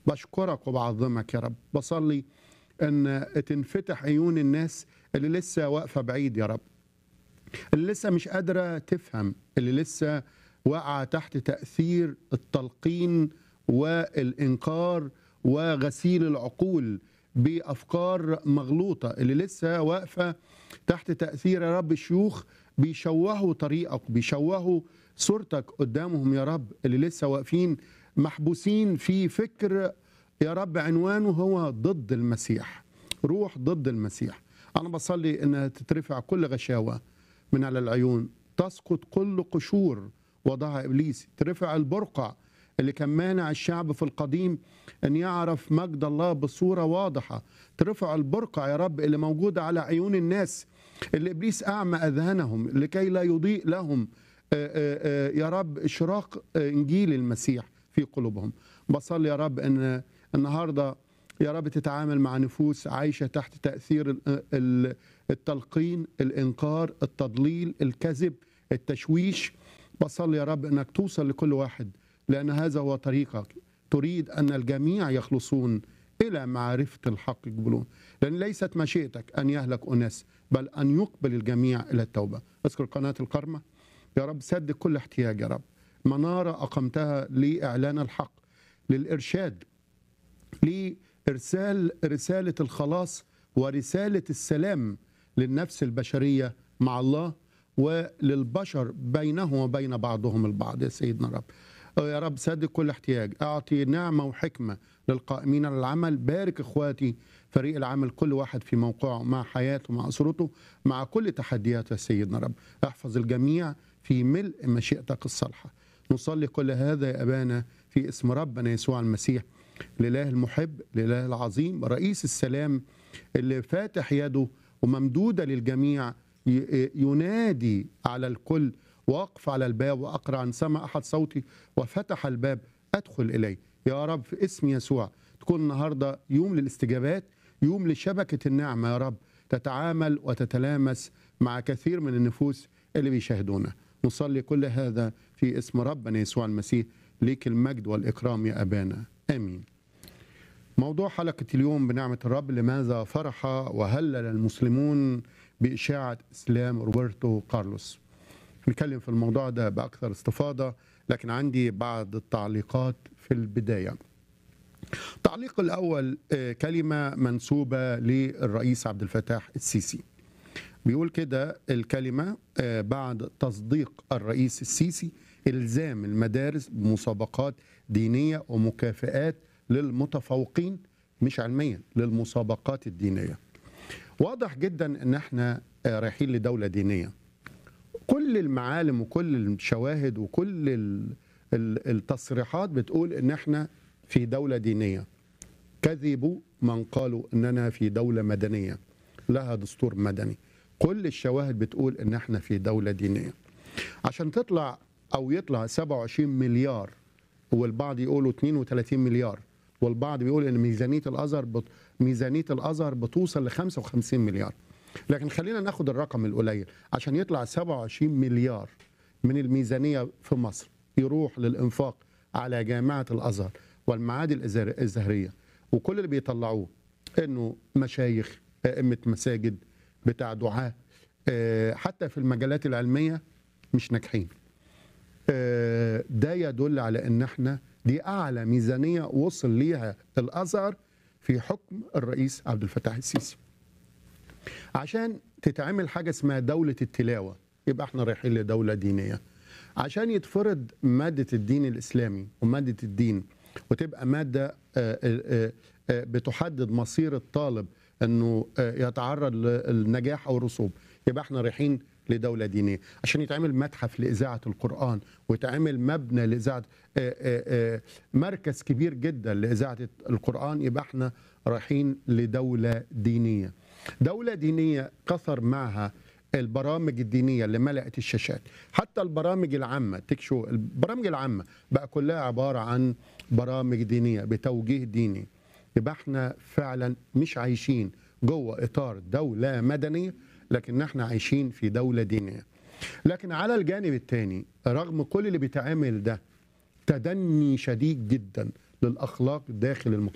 بشكرك وبعظمك يا رب بصلي ان تنفتح عيون الناس اللي لسه واقفه بعيد يا رب اللي لسه مش قادره تفهم اللي لسه واقعه تحت تاثير التلقين والانكار وغسيل العقول بافكار مغلوطه اللي لسه واقفه تحت تاثير يا رب شيوخ بيشوهوا طريقك بيشوهوا صورتك قدامهم يا رب اللي لسه واقفين محبوسين في فكر يا رب عنوانه هو ضد المسيح روح ضد المسيح انا بصلي انها تترفع كل غشاوه من على العيون تسقط كل قشور وضعها ابليس ترفع البرقع اللي كان مانع الشعب في القديم ان يعرف مجد الله بصوره واضحه ترفع البرقع يا رب اللي موجوده على عيون الناس اللي ابليس اعمى اذهانهم لكي لا يضيء لهم آه، آه، آه، يا رب اشراق آه، انجيل المسيح في قلوبهم بصلي يا رب ان النهارده يا رب تتعامل مع نفوس عايشه تحت تاثير ال- ال- التلقين الانكار التضليل الكذب التشويش بصلي يا رب انك توصل لكل واحد لان هذا هو طريقك تريد ان الجميع يخلصون الى معرفه الحق يقبلون لان ليست مشيئتك ان يهلك اناس بل ان يقبل الجميع الى التوبه اذكر قناه الكرمه يا رب سد كل احتياج يا رب مناره اقمتها لاعلان الحق للارشاد لارسال رساله الخلاص ورساله السلام للنفس البشريه مع الله وللبشر بينهم وبين بعضهم البعض يا سيدنا رب يا رب سد كل احتياج اعطي نعمه وحكمه للقائمين على العمل بارك اخواتي فريق العمل كل واحد في موقعه مع حياته مع اسرته مع كل تحدياته يا سيدنا رب احفظ الجميع في ملء مشيئتك الصالحه نصلي كل هذا يا ابانا في اسم ربنا يسوع المسيح الاله المحب الاله العظيم رئيس السلام اللي فاتح يده وممدوده للجميع ي- ينادي على الكل واقف على الباب واقرع ان سمع احد صوتي وفتح الباب ادخل اليه يا رب في اسم يسوع تكون النهارده يوم للاستجابات يوم لشبكه النعمه يا رب تتعامل وتتلامس مع كثير من النفوس اللي بيشاهدونا نصلي كل هذا في اسم ربنا يسوع المسيح ليك المجد والاكرام يا ابانا امين موضوع حلقة اليوم بنعمة الرب لماذا فرح وهلل المسلمون بإشاعة إسلام روبرتو كارلوس نتكلم في الموضوع ده بأكثر استفاضة لكن عندي بعض التعليقات في البداية التعليق الأول آه، كلمة منسوبة للرئيس عبد الفتاح السيسي بيقول كده الكلمة آه، بعد تصديق الرئيس السيسي إلزام المدارس بمسابقات دينية ومكافآت للمتفوقين مش علميا للمسابقات الدينية واضح جدا ان احنا آه، رايحين لدولة دينية كل المعالم وكل الشواهد وكل ال- ال- التصريحات بتقول ان احنا في دولة دينية كذبوا من قالوا اننا في دولة مدنية لها دستور مدني كل الشواهد بتقول ان احنا في دولة دينية عشان تطلع او يطلع 27 مليار والبعض يقولوا 32 مليار والبعض بيقول ان ميزانيه الازهر بت... ميزانيه الازهر بتوصل ل 55 مليار لكن خلينا ناخد الرقم القليل عشان يطلع 27 مليار من الميزانيه في مصر يروح للانفاق على جامعه الازهر والمعاهد الأزهر- الازهريه وكل اللي بيطلعوه انه مشايخ ائمه مساجد بتاع دعاه آه، حتى في المجالات العلميه مش ناجحين آه، ده يدل على ان احنا دي اعلى ميزانيه وصل ليها الازهر في حكم الرئيس عبد الفتاح السيسي عشان تتعمل حاجه اسمها دوله التلاوه يبقى احنا رايحين لدوله دينيه عشان يتفرض ماده الدين الاسلامي وماده الدين وتبقى ماده آه، آه، آه، بتحدد مصير الطالب انه آه، يتعرض للنجاح او الرسوب يبقى احنا رايحين لدوله دينيه عشان يتعمل متحف لاذاعه القران ويتعمل مبنى لاذاعه آه، آه، آه، مركز كبير جدا لاذاعه القران يبقى احنا رايحين لدوله دينيه دوله دينيه كثر معها البرامج الدينيه اللي ملأت الشاشات حتى البرامج العامه تكشو البرامج العامه بقى كلها عباره عن برامج دينيه بتوجيه ديني يبقى احنا فعلا مش عايشين جوه اطار دوله مدنيه لكن احنا عايشين في دوله دينيه لكن على الجانب الثاني رغم كل اللي بيتعمل ده تدني شديد جدا للاخلاق داخل المجتمع